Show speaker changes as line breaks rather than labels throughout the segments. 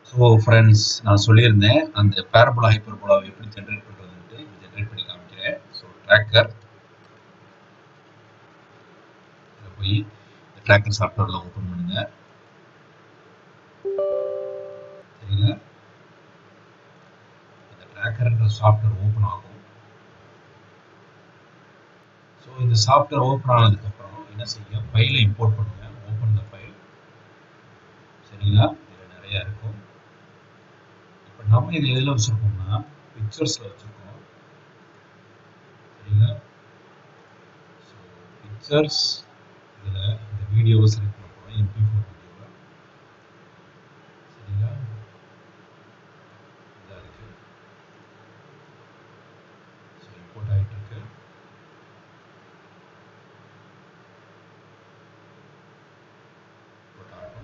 so friends நான் சொல்லியிருந்தேன் அந்த பேரபோலா ஹைப்பர்போலாவை எப்படி ஜென்ரேட் பண்ணுறதுன்ட்டு ஜென்ரேட் பண்ணி காமிக்கிறேன் ஸோ ட்ராக்கர் இதில் போய் இந்த ட்ராக்கர் சாஃப்ட்வேரில் ஓப்பன் பண்ணுங்க சரிங்களா இந்த ட்ராக்கர்ன்ற சாஃப்ட்வேர் ஓப்பன் ஆகும் ஸோ இந்த சாஃப்ட்வேர் ஓப்பன் ஆனதுக்கப்புறம் என்ன செய்ய ஃபைலை இம்போர்ட் பண்ணுங்க ஓப்பன் த ஃபைல் சரிங்களா இதில் நிறையா இருக்கும் இப்போ நம்ம இது எதில் வச்சுருக்கோம்னா பிக்சர்ஸில் வச்சுருக்கோம் சரிங்களா ஸோ பிக்சர்ஸ் இதில் இந்த வீடியோவை செலக்ட் பண்ண போகிறோம் எம்பி ஃபோர் வீடியோவை சரிங்களா இதாக இருக்குது ஸோ இம்போர்ட் ஆகிட்டு இருக்கு இம்போர்ட் ஆகும்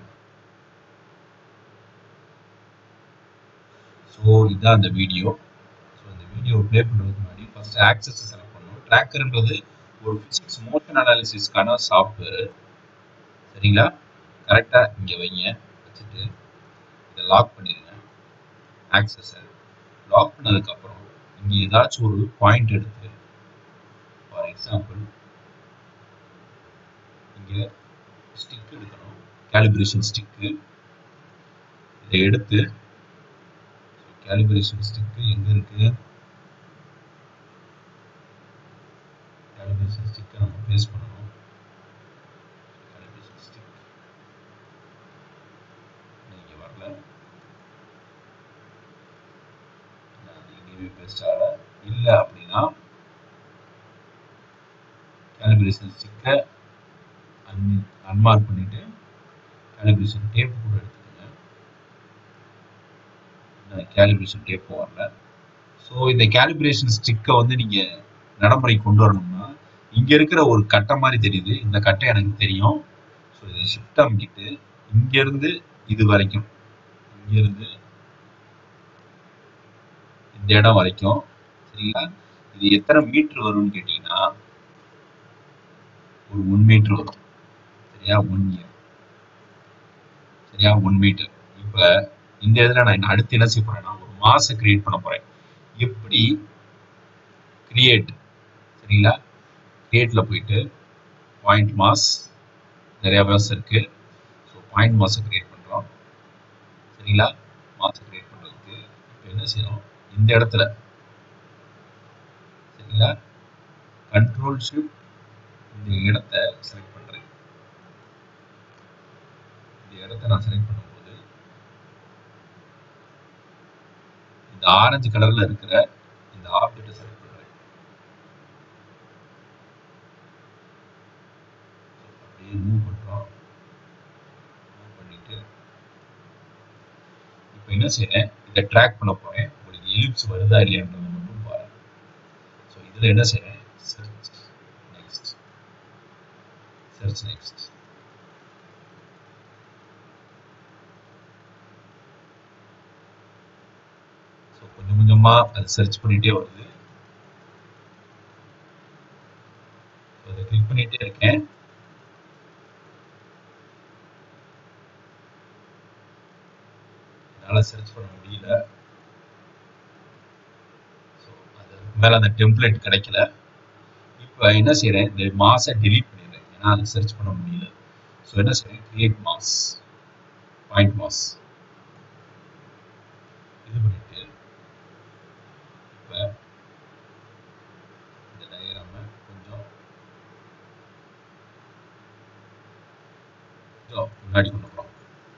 ஸோ இதுதான் அந்த வீடியோ ஸோ இந்த வீடியோ ப்ளே பண்ணுறதுக்கு முன்னாடி ஃபர்ஸ்ட் ஆக்சஸ் செலக்ட் பண்ணணும் ட்ராக்கர்ன்றது ஒரு ஃபிசிக்ஸ் மோஷன் அனாலிசிஸ்க்கான சாஃப்ட்வேர் சரிங்களா கரெக்டாக இங்கே வைங்க வச்சுட்டு இதை லாக் பண்ணிடுங்க ஆக்சஸை லாக் பண்ணதுக்கப்புறம் இங்கே ஏதாச்சும் ஒரு பாயிண்ட் எடுத்து ஃபார் எக்ஸாம்பிள் இங்கே ஸ்டிக் எடுக்கணும் கேலிபிரேஷன் ஸ்டிக்கு இதை எடுத்து கேலிபிரேஷன் ஸ்டிக்கு எங்கே இருக்கு கேலிபிரேஷன் ஸ்டிக்கை நம்ம பேஸ் பண்ணணும் கேலிபிரேஷன் ஸ்டிக் இங்கே வரல எங்கேயுமே பேஸ்ட் ஆகல இல்லை அப்படின்னா கேலிபிரேஷன் ஸ்டிக்கை அன் அன்மார்க் பண்ணிட்டு கேலிபிரேஷன் டேப் கூட எடுத்துக்கோங்க கேலிபிரேஷன் டேப்பும் வரல ஸோ இந்த கேலிபிரேஷன் ஸ்டிக்கை வந்து நீங்கள் நடைமுறைக்கு கொண்டு வரணும்னா இங்கே இருக்கிற ஒரு கட்டை மாதிரி தெரியுது இந்த கட்டை எனக்கு தெரியும் ஸோ இதை ஷிஃப்ட் அமுக்கிட்டு இங்கேருந்து இது வரைக்கும் இங்கேருந்து இந்த இடம் வரைக்கும் சரிங்களா இது எத்தனை மீட்ரு வரும்னு கேட்டிங்கன்னா ஒரு ஒன் மீட்ரு வரும் சரியா ஒன் இயர் சரியா ஒன் மீட்டர் இப்போ இந்த இதில் நான் அடுத்து என்ன செய்ய போறேன்னா ஒரு மாசை கிரியேட் பண்ண போறேன் எப்படி கிரியேட் சரிங்களா கிரியேட்ல போயிட்டு பாயிண்ட் மாஸ் நிறைய மாஸ் இருக்கு ஸோ பாயிண்ட் மாசை கிரியேட் பண்றோம் சரிங்களா மாசை கிரியேட் பண்றதுக்கு இப்போ என்ன செய்யணும் இந்த இடத்துல சரிங்களா கண்ட்ரோல் ஷிஃப்ட் இந்த இடத்த செலக்ட் பண்றேன் இந்த இடத்த நான் செலக்ட் பண்ணும்போது இந்த ஆரஞ்சு கலர்ல இருக்கிற இந்த ஆப்ஜெக்டை செலக்ட் பண்றேன் அப்படியே மூவ் பண்றோம் மூவ் பண்ணிட்டு இப்போ என்ன செய்யறேன் இதை ட்ராக் பண்ண போறேன் உங்களுக்கு எலிப்ஸ் வருதா இல்லையான்றதை மட்டும் பாருங்க ஸோ இதில் என்ன செய்யறேன் search next search next so கொஞ்சம் கொஞ்சமா அது சர்ச் பண்ணிட்டே வருது அதை கிளிக் பண்ணிட்டே இருக்கேன் என்னால் சர்ச் பண்ண முடியல ஸோ அது மேலே அந்த டெம்ப்ளேட் கிடைக்கல இப்போ என்ன செய்கிறேன் இந்த மாஸை delete பண்ணிடுறேன் ஏன்னா அதை சர்ச் பண்ண முடியல ஸோ என்ன செய்கிறேன் கிரியேட் மாஸ் பாயிண்ட் மாஸ் இது பண்ணிட்டு இப்போ இந்த டயக்ராமை கொஞ்சம் கொஞ்சம் முன்னாடி கொண்டு போகிறோம்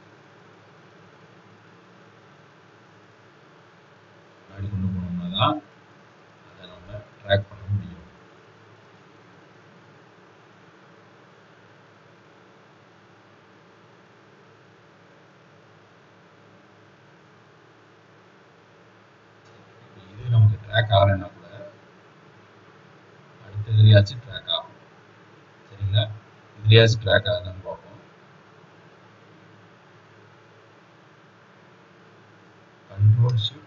முன்னாடி கொண்டு போனோம்னா தான் அதை நம்ம ட்ராக் பண்ண முடியும் இப்போ இது நமக்கு ட்ராக் ஆகலைன்னா கூட அடுத்த இதுலையாச்சும் ட்ராக் ஆகும் சரிங்களா இதுலையாச்சும் ட்ராக் ஆகுதான்னு பார்ப்போம் கண்ட்ரோல் ஷிஃப்ட்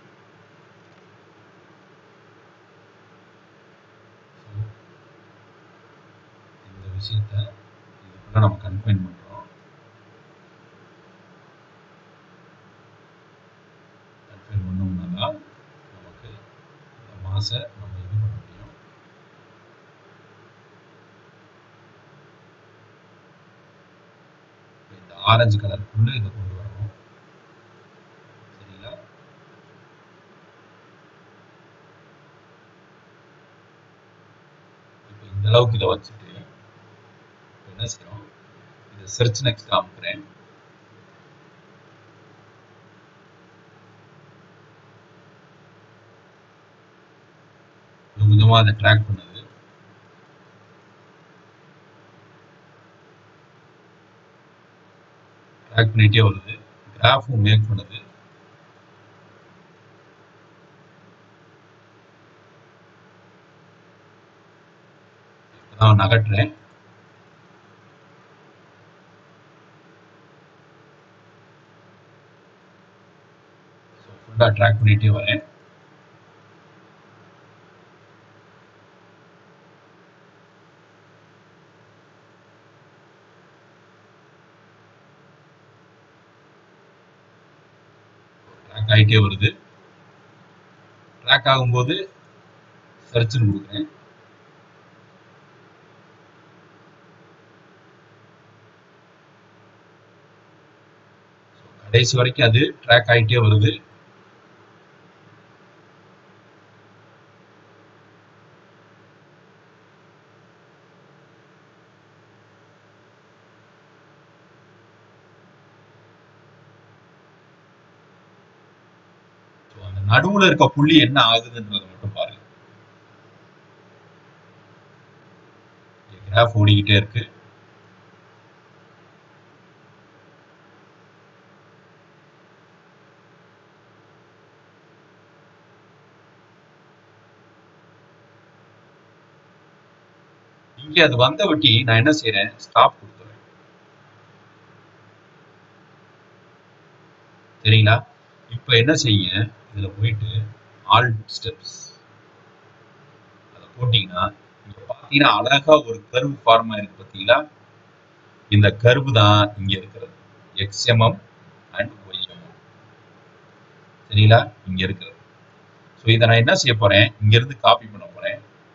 இந்த விஷயத்த இதுக்குள்ள நம்ம கன்ஃபைன் பண்றோம் மாசை நம்ம இது பண்ண முடியும் இப்ப இந்த ஆரஞ்சு கலருக்குள்ள இதை கொண்டு வரணும் சரிங்களா இப்போ இந்த அளவுக்கு இதை வச்சுட்டு இப்ப என்ன செய்யறோம் இதை சர்ச் நெக்ஸ்ட் அமுக்குறேன் கொஞ்சம் கொஞ்சமா அதை ட்ராக் பண்ணுது ட்ராக் பண்ணிட்டே வருது கிராஃபும் மேக் பண்ணுது நான் நகட்டுறேன் ஃபுல்லாக ட்ராக் பண்ணிட்டே வரேன் ட்ராக் ஆகிட்டே வருது ட்ராக் ஆகும்போது சர்ச்னு கொடுக்குறேன் கடைசி வரைக்கும் அது ட்ராக் ஆகிட்டே வருது So, அந்த நடுவுல இருக்க புள்ளி என்ன ஆகுதுன்றத மட்டும் பாருங்க கிராஃப் ஓடிக்கிட்டே இருக்கு இங்க அது வந்த வட்டி நான் என்ன செய்யறேன் ஸ்டாப் கொடுத்துறேன் சரிங்களா இப்ப என்ன செய்ய இதுல போயிட்டு ஆல் ஸ்டெப்ஸ் அதை போட்டீங்கன்னா இங்க பாத்தீங்கன்னா அழகா ஒரு கர்வ் ஃபார்மா இருக்கு பாத்தீங்களா இந்த கர்வ் தான் இங்க இருக்கிறது எக்ஸ்எம்எம் அண்ட் ஒய்எம்எம் சரிங்களா இங்க இருக்கிறது ஸோ இதை நான் என்ன செய்ய போறேன் இங்க இருந்து காப்பி பண்ண போறேன்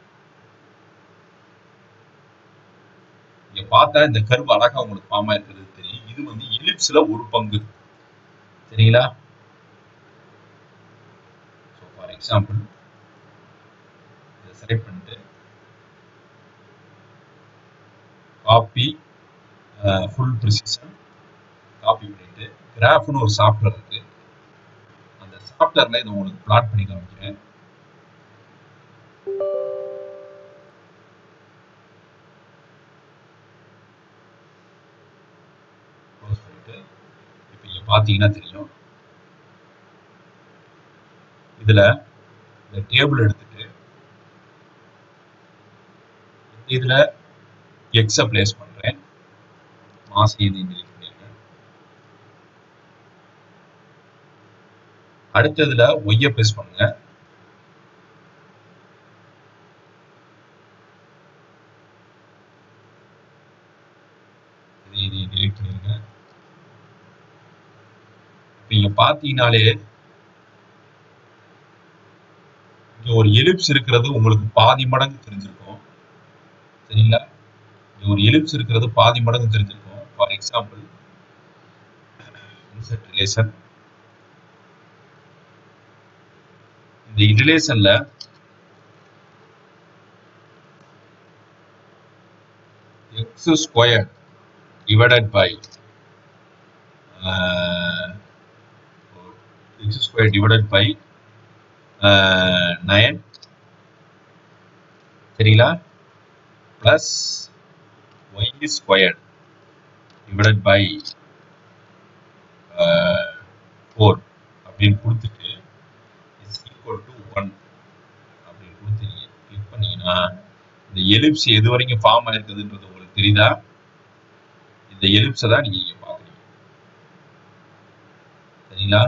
இங்க பார்த்தா இந்த கர்வ் அழகா உங்களுக்கு ஃபார்மா இருக்கிறது தெரியும் இது வந்து எலிப்ஸ்ல ஒரு பங்கு சரிங்களா ஸோ ஃபார் எக்ஸாம்பிள் இதை செலக்ட் பண்ணிட்டு காப்பி ஃபுல் ப்ரிசிஷன் காப்பி பண்ணிட்டு கிராஃப்னு ஒரு சாஃப்ட்வேர் இருக்கு அந்த சாஃப்ட்வேர்ல இதை உங்களுக்கு பிளாட் பண்ணி காமிக்கிறேன் க்ளோஸ் பண்ணிட்டு இப்போ இங்க பார்த்தீங்கன்னா தெரியும் இதுல இந்த டேபிள் எடுத்துட்டு இதுல எக்ஸ பிளேஸ் பண்றேன் மாசம் இது delete பண்ணிடுறேன் அடுத்ததுல ஒய்ய பிளேஸ் பண்ணுங்க இது இது delete பண்ணிருங்க இப்ப இங்க பாத்தீங்கனாலே இங்க ஒரு எலிப்ஸ் இருக்கிறது உங்களுக்கு பாதி மடங்கு தெரிஞ்சிருக்கும் சரிங்களா இங்க ஒரு எலிப்ஸ் இருக்கிறது பாதி மடங்கு தெரிஞ்சிருக்கும் ஃபார் எக்ஸாம்பிள் இன்செட் ரிலேஷன் இந்த ரிலேஷன்ல x square divided by x square divided by nine சரிங்களா plus y square divided by four அப்படின்னு கொடுத்துட்டு இஸ் ஈக்குவல் டு ஒன் அப்படின்னு கொடுத்தீங்க கிளிக் பண்ணீங்கன்னா இந்த எலிப்ஸ் எது வரைக்கும் ஃபார்ம் ஆயிருக்குதுன்றது உங்களுக்கு தெரியுதா இந்த எலிப்ஸை தான் நீங்க இங்க பாக்குறீங்க சரிங்களா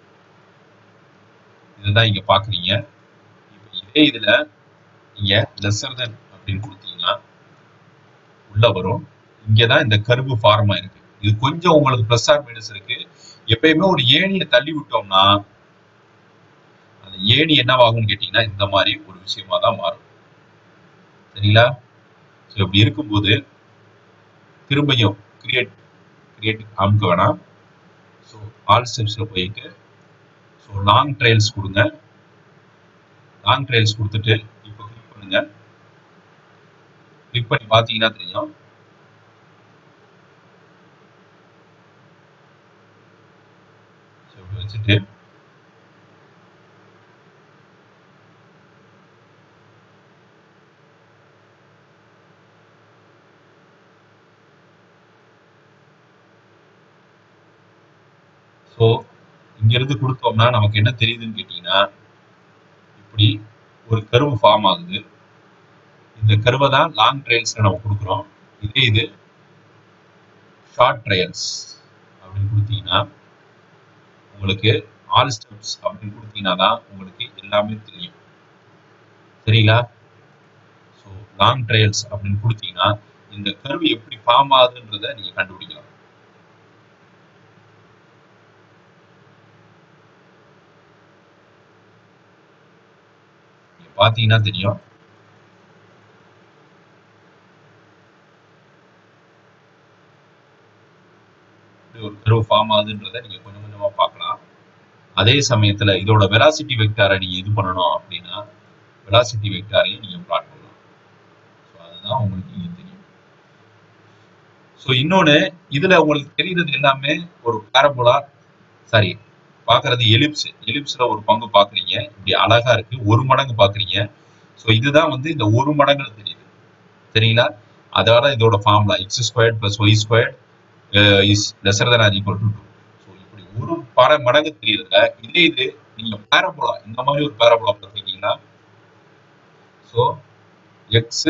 இதுதான் இங்க பாக்குறீங்க இப்போ இதே இதுல நீங்க லெஸர் தென் அப்படின்னு கொடுத்தீங்கன்னா உள்ள வரும் இங்கதான் இந்த கருவு ஃபார்ம் ஆயிருக்கு இது கொஞ்சம் உங்களுக்கு பிளஸ் ஆர் மைனஸ் இருக்கு எப்பயுமே ஒரு ஏணியை தள்ளி விட்டோம்னா அந்த அந்த ஏணி என்னவாகும்னு கேட்டீங்கன்னா இந்த மாதிரி ஒரு விஷயமா தான் மாறும் சரிங்களா ஸோ இப்படி இருக்கும்போது திரும்பியும் கிரியேட் கிரியேட் அமுக்க வேணாம் ஸோ ஆல் ஸ்டெப்ஸில் போயிட்டு ஸோ லாங் ட்ரையல்ஸ் கொடுங்க லாங் ட்ரையல்ஸ் கொடுத்துட்டு இப்போ கிளிக் பண்ணுங்க கிளிக் பண்ணி பார்த்தீங்கன்னா தெரியும் ஸோ இப்படி வச்சுட்டு ஸோ இங்கிருந்து கொடுத்தோம்னா நமக்கு என்ன தெரியுதுன்னு கேட்டீங்கன்னா இப்படி ஒரு கருவு ஃபார்ம் ஆகுது இந்த கருவை தான் லாங் ட்ரையல்ஸ்ல நம்ம கொடுக்குறோம் இதே இது ஷார்ட் ட்ரையல்ஸ் அப்படின்னு கொடுத்தீங்கன்னா உங்களுக்கு ஆல் ஸ்டெப்ஸ் அப்படின்னு கொடுத்தீங்கன்னா தான் உங்களுக்கு எல்லாமே தெரியும் சரிங்களா ஸோ லாங் ட்ரையல்ஸ் அப்படின்னு கொடுத்தீங்கன்னா இந்த கருவு எப்படி ஃபார்ம் ஆகுதுன்றதை நீங்க கண்டுபிடிக்கலாம் நீங்க பார்த்தீங்கன்னா தெரியும் எப்படி ஒரு கருவு ஃபார்ம் ஆகுதுன்றதை நீங்க கொஞ்சம் கொஞ்சமா பார்க்கலாம் அதே சமயத்துல இதோட வெலாசிட்டி வெக்டாரை நீங்க இது பண்ணணும் அப்படின்னா வெலாசிட்டி வெக்டாரையும் நீங்க பிளாட் பண்ணலாம் ஸோ அதுதான் உங்களுக்கு இங்க தெரியும் ஸோ இன்னொன்னு இதுல உங்களுக்கு தெரியுறது எல்லாமே ஒரு பேரபோலா சாரி பார்க்கறது எலிப்ஸ் எலிப்ஸ்ல ஒரு பங்கு பாக்குறீங்க இப்படி அழகா இருக்கு ஒரு மடங்கு பாக்குறீங்க ஸோ இதுதான் வந்து இந்த ஒரு மடங்கு தெரியுது சரிங்களா அதோட இதோட formula x square plus y square is lesser than or equal to two so இப்படி ஒரு பர மடங்கு தெரியுதுல இதே இது நீங்க பேரபோலா இந்த மாதிரி ஒரு பேரபோலா பார்த்துருக்கீங்கன்னா ஸோ எக்ஸ்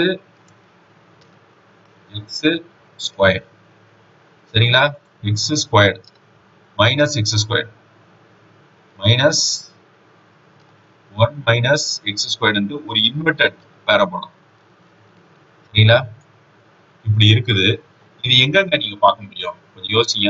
எக்ஸ் ஸ்கொயர் சரிங்களா x square minus x square minus one minus x square என்று ஒரு இன்வெர்டட் பேரபோலா சரிங்களா இப்படி இருக்குது இது எங்கங்க நீங்க பார்க்க முடியும் கொஞ்சம் யோசிங்க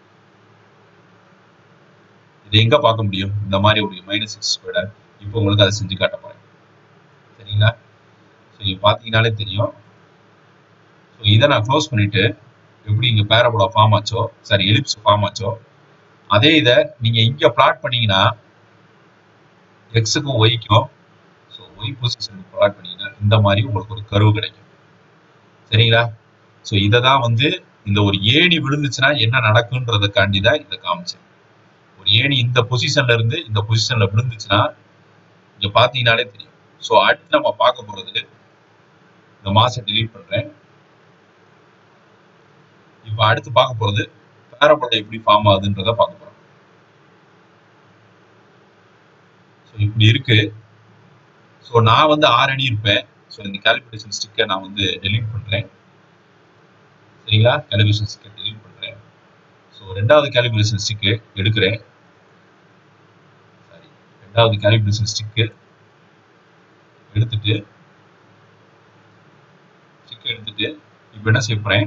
இது எங்க பார்க்க முடியும் இந்த மாதிரி ஒரு மைனஸ் எக்ஸ் ஸ்கொயர் இப்போ உங்களுக்கு அதை செஞ்சு காட்ட போறேன் சரிங்களா ஸோ இது பார்த்தீங்கனாலே தெரியும் ஸோ இதை நான் க்ளோஸ் பண்ணிட்டு எப்படி இங்க பேரபோலா ஃபார்ம் ஆச்சோ சாரி எலிப்ஸ் ஃபார்ம் ஆச்சோ அதே இதை நீங்க இங்க பிளாட் பண்ணீங்கன்னா எக்ஸுக்கும் ஒய்க்கும் ஸோ ஒய் பொசிஷனுக்கு பிளாட் பண்ணீங்கன்னா இந்த மாதிரி உங்களுக்கு ஒரு கருவு கிடைக்கும் சரிங்களா ஸோ இதை தான் வந்து இந்த ஒரு ஏணி விழுந்துச்சுன்னா என்ன நடக்குன்றதுக்காண்டி தான் இதை காமிச்சேன் ஒரு ஏணி இந்த பொசிஷன்ல இருந்து இந்த பொசிஷன்ல விழுந்துச்சுன்னா இங்க பாத்தீங்கன்னாலே தெரியும் ஸோ அடுத்து நம்ம பார்க்க போறது இந்த மாசம் delete பண்றேன் இப்போ அடுத்து பார்க்க போறது பேரபோலா எப்படி ஃபார்ம் ஆகுதுன்றத பார்க்க போறோம் ஸோ இப்படி இருக்கு ஸோ நான் வந்து ஆறு அடி இருப்பேன் ஸோ இந்த கால்குலேஷன் ஸ்டிக்கை நான் வந்து delete பண்றேன் சரிங்களா காலிபிரேஷன் ஸ்டிக்கை delete பண்றேன் ஸோ ரெண்டாவது காலிபிரேஷன் ஸ்டிக்கு எடுக்கிறேன் சாரி ரெண்டாவது காலிபிரேஷன் ஸ்டிக்கு எடுத்துட்டு ஸ்டிக் எடுத்துட்டு இப்போ என்ன செய்ய போறேன்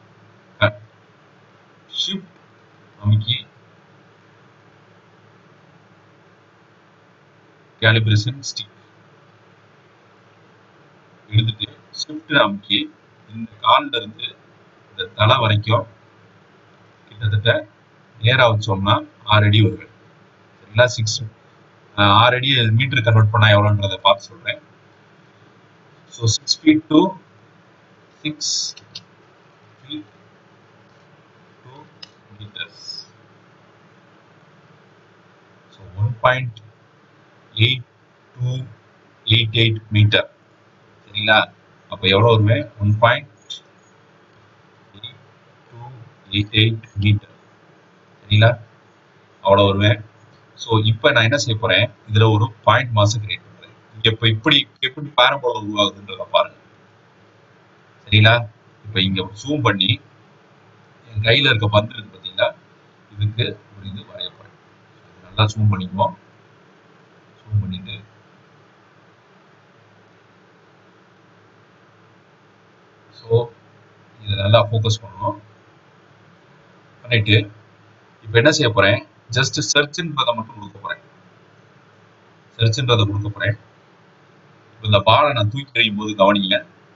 ஷிஃப்ட் அமுக்கி காலிபிரேஷன் ஸ்டிக் எடுத்துட்டு ஷிஃப்ட் அமுக்கி இந்த கால்ல இருந்து இந்த தலை வரைக்கும் கிட்டத்தட்ட நேரா வச்சோம்னா ஆறு அடி வருவேன் சரிங்களா சிக்ஸ் ஆறு அடி மீட்டர் கன்வெர்ட் பண்ணா எவ்வளோன்றதை பார்த்து சொல்றேன் so six feet to six feet two metres so one point eight two eight eight metre சரிங்களா அப்போ எவ்வளோ வருவேன் one point eight two eight eight metre சரிங்களா அவ்வளோ வருவேன் ஸோ இப்போ நான் என்ன செய்ய போறேன் இதில் ஒரு பாயிண்ட் மாசம் கிரியேட் பண்ணுறேன் இங்கே இப்போ இப்படி எப்படி பேரபோலா உருவாகுதுன்றத பாருங்க சரிங்களா இப்போ இங்கே ஜூம் பண்ணி என் கையில் இருக்க பந்து இருக்கு பார்த்தீங்களா இதுக்கு ஒரு இது வரைய போறேன் நல்லா ஜூம் பண்ணிக்குவோம் ஜூம் பண்ணிட்டு ஸோ இதை நல்லா ஃபோக்கஸ் பண்ணணும் பண்ணிட்டு இப்போ என்ன செய்ய போறேன் ஜஸ்ட் சர்ச்ன்றதை மட்டும் கொடுக்க போறேன் செர்ச்ன்றதை கொடுக்க போறேன் இப்ப இந்த பாலை நான் தூக்கி எறியும் போது கவனிங்க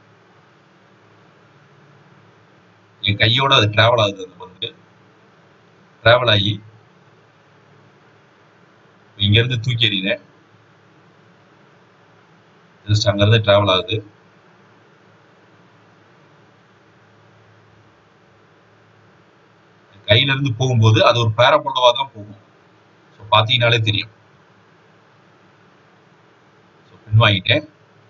என் கையோட அது டிராவல் ஆகுது அது வந்து டிராவல் ஆகி இங்க இருந்து தூக்கி எறிகிறேன் ஜஸ்ட் அங்க இருந்து டிராவல் ஆகுது கையில இருந்து போகும்போது அது ஒரு பேரபோலவா தான் போகும் ஸோ பார்த்தீங்கனாலே தெரியும் ஸோ பின்வாங்கிட்டேன்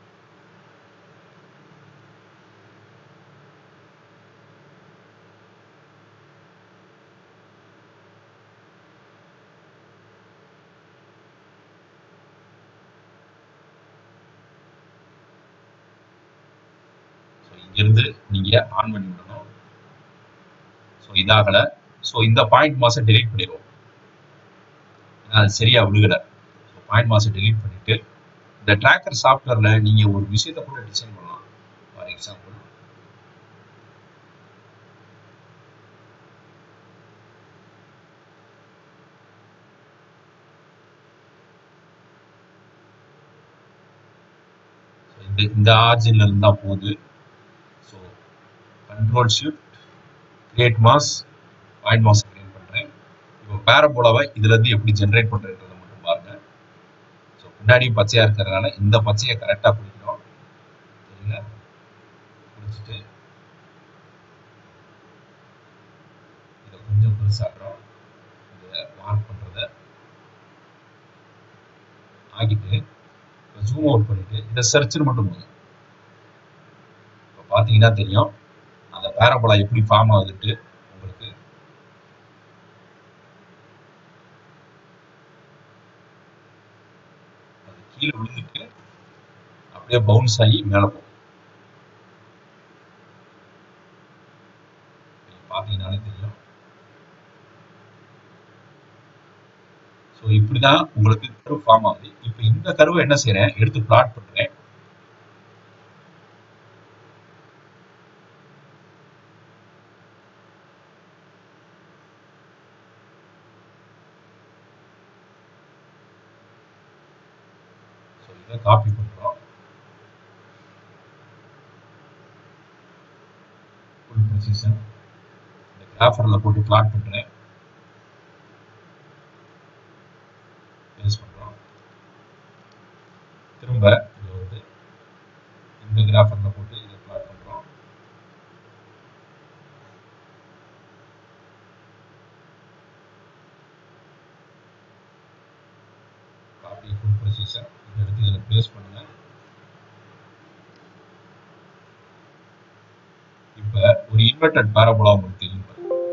ஸோ இங்கிருந்து நீங்க ஆன் பண்ணி விடணும் ஸோ இதாகல ஸோ இந்த பாயிண்ட் மாசம் டெலீட் பண்ணிடுவோம் ஏன்னா அது சரியா விழுகல ஸோ பாயிண்ட் மாசம் டெலீட் பண்ணிட்டு இந்த ட்ராக்கர் சாஃப்ட்வேர்ல நீங்க ஒரு விஷயத்த கூட டிசைன் பண்ணலாம் ஃபார் எக்ஸாம்பிள் இந்த இந்த ஆர்ஜின்ல இருந்தா போகுது so control shift create mass point mass create பண்றேன் இப்போ பேரபோலாவை இதுல இருந்து எப்படி ஜென்ரேட் பண்றதுன்றதை மட்டும் பாருங்க ஸோ பின்னாடி பச்சையா இருக்கிறதுனால இந்த பச்சையை கரெக்டா பிடிக்கணும் சரிங்களா பிடிச்சிட்டு இதை கொஞ்சம் பெருசாக்குறோம் இதை மார்க் பண்றத ஆகிட்டு ஜூம் அவுட் பண்ணிட்டு இதை சர்ச்னு மட்டும் போதும் இப்போ பார்த்தீங்கன்னா தெரியும் அந்த பேரபோலா எப்படி ஃபார்ம் ஆகுதுட்டு உங்களுக்கு அது கீழே விழுந்துட்டு அப்படியே பவுன்ஸ் ஆகி மேலே போகும் நீங்க பார்த்தீங்கன்னாலே தெரியும் ஸோ இப்படிதான் உங்களுக்கு கரு ஃபார்ம் ஆகுது இப்போ இந்த கருவை என்ன செய்றேன் எடுத்து பிளாட் பண்றேன் ஸோ இதை காப்பி பண்றோம் ஃபுல் ப்ரொசீஜர் இந்த கிராஃபரில் போட்டு பிளாட் பண்றேன் பேஸ் பண்றோம் திரும்ப இது வந்து இந்த கிராஃபர்ல போட்டு இதை பிளாட் பண்றோம் காப்பி ஃபுல் ப்ரொசீஜர் இதை எடுத்து இதில் பேஸ் பண்ணுங்க இப்போ ஒரு இன்வெர்டட் பேரபோலா உங்களுக்கு தெரியும்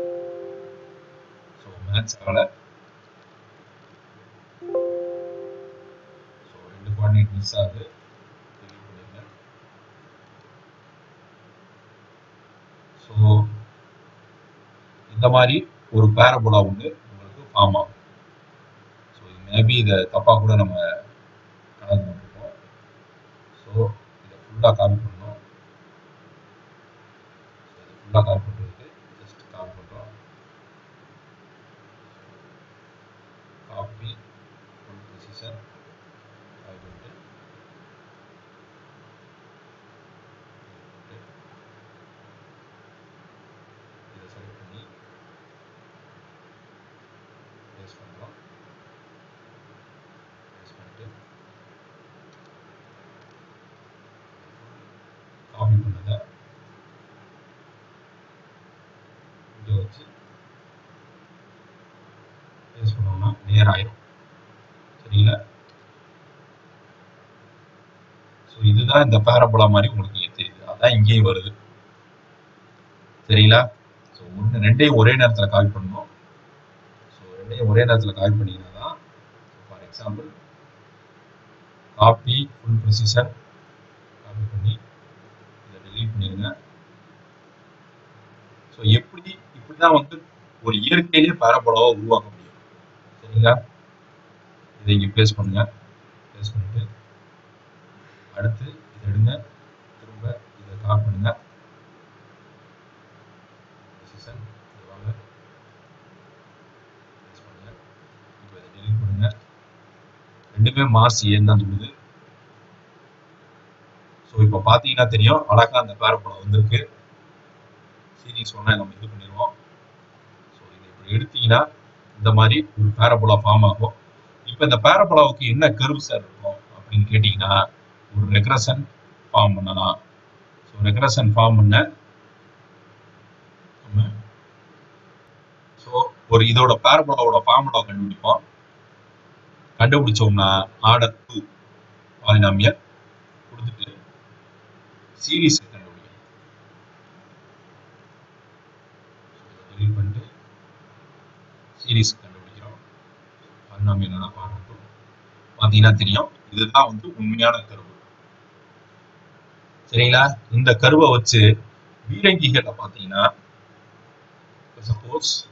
ஸோ மேட்ச் ஆகலை ஸோ ரெண்டு கோஆர்டினேட் மிஸ் ஆகுது delete பண்ணிடுங்க ஸோ இந்த மாதிரி ஒரு பேரபோலா வந்து உங்களுக்கு ஃபார்ம் ஆகும் ஸோ மேபி இதை தப்பாக கூட நம்ம கணக்கு பண்ணிருக்கோம் ஸோ இதை ஃபுல்லாக காப்பி பண்ணணும் ஸோ இதை ஃபுல்லாக காப்பி பண்ணுறதுக்கு ஜஸ்ட் காப்பி பண்ணுறோம் காப்பி ஃபுல் ப்ரொசீஜர் அது வந்து இதை செலக்ட் பண்ணி பேஸ்ட் பண்ணுறோம் பேஸ்ட் பண்ணிட்டு காப்பி பண்ணதை இங்கே வச்சு பேஸ்ட் பண்ணோம்னா நேர் ஆயிரும் சரிங்களா ஸோ இதுதான் இந்த பேரபோலா மாதிரி உங்களுக்கு இங்கே தெரியுது அதான் இங்கேயும் வருது சரிங்களா ஸோ ஒன்று ரெண்டையும் ஒரே நேரத்தில் காப்பி பண்ணணும் ஸோ ரெண்டையும் ஒரே நேரத்தில் காப்பி பண்ணிங்கன்னா தான் for example copy full procedure copy பண்ணி இதை delete பண்ணிடுங்க ஸோ எப்படி இப்படி தான் வந்து ஒரு இயற்கையிலேயே பேரபோலாவை உருவாக்க முடியும் சரிங்களா இதை இங்கே பேஸ்ட் பண்ணுங்க பேஸ்ட் பண்ணிட்டு அடுத்து இதை எடுங்க திரும்ப இதை காப்பி பண்ணுங்க பொசிஷன் இதை வாங்க பேஸ்ட் பண்ணுங்க இப்போ இதை delete பண்ணுங்க ரெண்டு ரெண்டுமே மாஸ் ஏன்னு தான் சொல்லுது ஸோ இப்போ பார்த்தீங்கன்னா தெரியும் அழகா அந்த பேரபோலா வந்திருக்கு சீரிஸ் ஒன்றா நம்ம இது பண்ணிடுவோம் ஸோ இதை இப்படி எடுத்தீங்கன்னா இந்த மாதிரி ஒரு பேரபோலா ஃபார்ம் ஆகும் இப்போ இந்த பேரபோலாவுக்கு என்ன கர்வ் சார் இருக்கும் அப்படின்னு கேட்டிங்கன்னா ஒரு ரெக்ரஷன் ஃபார்ம் பண்ணலாம் ஸோ ரெக்ரஷன் ஃபார்ம் பண்ண நம்ம ஸோ ஒரு இதோட பேரபோலாவோட ஃபார்முலா கண்டுபிடிப்போம் கண்டுபிடிச்சோம்னா ஆர்டர் டூ பாலினாமியல் கொடுத்துட்டு சீரீஸ் கண்டுபிடிக்கணும் delete பண்ணிட்டு சீரீஸ் கண்டுபிடிக்கிறோம் பாலினாமியல் என்ன ஆர்டர் டூ பார்த்தீங்கன்னா தெரியும் இதுதான் வந்து உண்மையான கருவு சரிங்களா இந்த கருவை வச்சு பீரங்கிகளை பார்த்தீங்கன்னா சப்போஸ்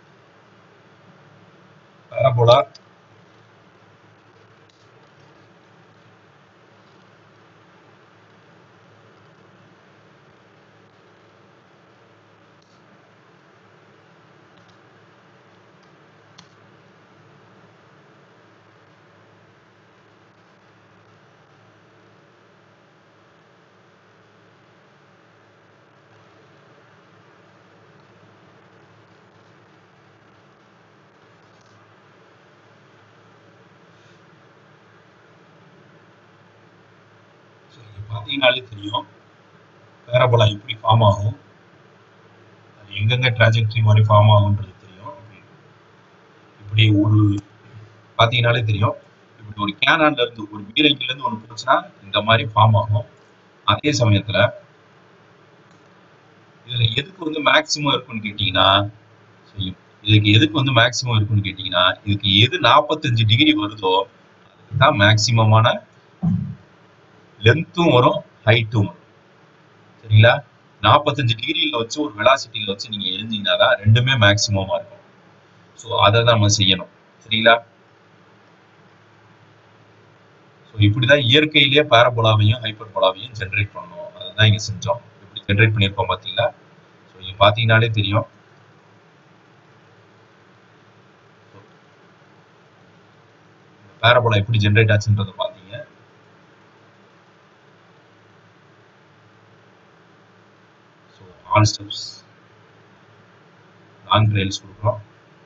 பேரபோலா ஸோ இங்கே பார்த்தீங்கனாலே தெரியும் பேரபோலா எப்படி ஃபார்ம் ஆகும் அது எங்கெங்க ட்ராஜெக்டரி மாதிரி ஃபார்ம் ஆகுன்றது தெரியும் இப்படி இப்படி ஒரு பார்த்தீங்கனாலே தெரியும் இப்படி ஒரு கேனான்ல இருந்து ஒரு பீரங்கில இருந்து ஒன்று போச்சுன்னா இந்த மாதிரி ஃபார்ம் ஆகும் அதே சமயத்துல இதுல எதுக்கு வந்து மேக்சிமம் இருக்குன்னு கேட்டீங்கன்னா செய்யும் இதுக்கு எதுக்கு வந்து மேக்சிமம் இருக்குன்னு கேட்டீங்கன்னா இதுக்கு எது நாற்பத்தஞ்சு டிகிரி வருதோ அதுக்கு தான் மேக்சிமமான லென்த்தும் வரும் ஹைட்டும் வரும் சரிங்களா நாற்பத்தஞ்சு டிகிரியில் வச்சு ஒரு வெலாசிட்டியில் வச்சு நீங்கள் எழுந்தீங்கன்னா தான் ரெண்டுமே மேக்சிமமாக இருக்கும் ஸோ அதை தான் நம்ம செய்யணும் சரிங்களா ஸோ இப்படி தான் இயற்கையிலேயே பேரபோலாவையும் ஹைப்பர் போலாவையும் ஜென்ரேட் பண்ணணும் அதை தான் இங்கே செஞ்சோம் இப்படி ஜென்ரேட் பண்ணியிருக்கோம் பார்த்தீங்களா ஸோ இங்கே பார்த்தீங்கனாலே தெரியும் பேரபோலா எப்படி ஜென்ரேட் ஆச்சுன்றதை பார்த்தீங்க so all steps long trials கொடுக்குறோம்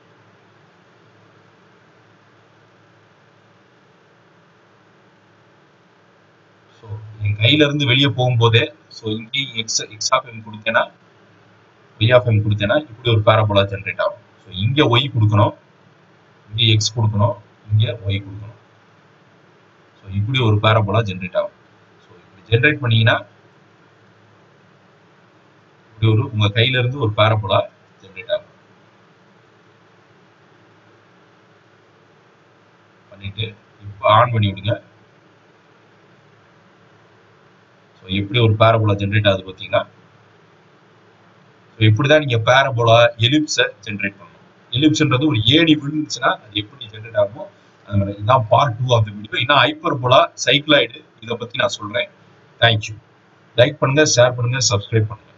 ஸோ என் கையில இருந்து வெளியே போகும்போதே ஸோ இங்கேயும் எக்ஸ் எக்ஸ் ஆஃப் எம் கொடுத்தேன்னா ஒய் ஆஃப் எம் கொடுத்தேன்னா இப்படி ஒரு பேரபோலா ஜென்ரேட் ஆகும் ஸோ இங்கே ஒய் கொடுக்கணும் இங்கே எக்ஸ் கொடுக்கணும் இங்கே ஒய் கொடுக்கணும் ஸோ இப்படி ஒரு பேரபோலா ஜென்ரேட் ஆகும் ஸோ இப்படி ஜென்ரேட் பண்ணீங்கன்னா இப்படி ஒரு உங்க கையில இருந்து ஒரு பேரபோலா ஜென்ரேட் ஆகும் பண்ணிட்டு இப்போ ஆன் பண்ணி விடுங்க ஸோ எப்படி ஒரு பேரபோலா ஜென்ரேட் ஆகுது பார்த்தீங்கன்னா ஸோ இப்படி தான் நீங்கள் பேரபோலா எலிப்ஸை ஜென்ரேட் பண்ணணும் எலிப்ஸ்ன்றது ஒரு ஏணி விழுந்துச்சுன்னா அது எப்படி ஜென்ரேட் ஆகுமோ அந்த மாதிரி இதுதான் part two of the video இன்னும் ஹைப்பர் போலா சைக்ளாய்டு இதை பற்றி நான் சொல்கிறேன் தேங்க்யூ லைக் பண்ணுங்க ஷேர் பண்ணுங்க சப்ஸ்கிரைப் பண்ணுங்க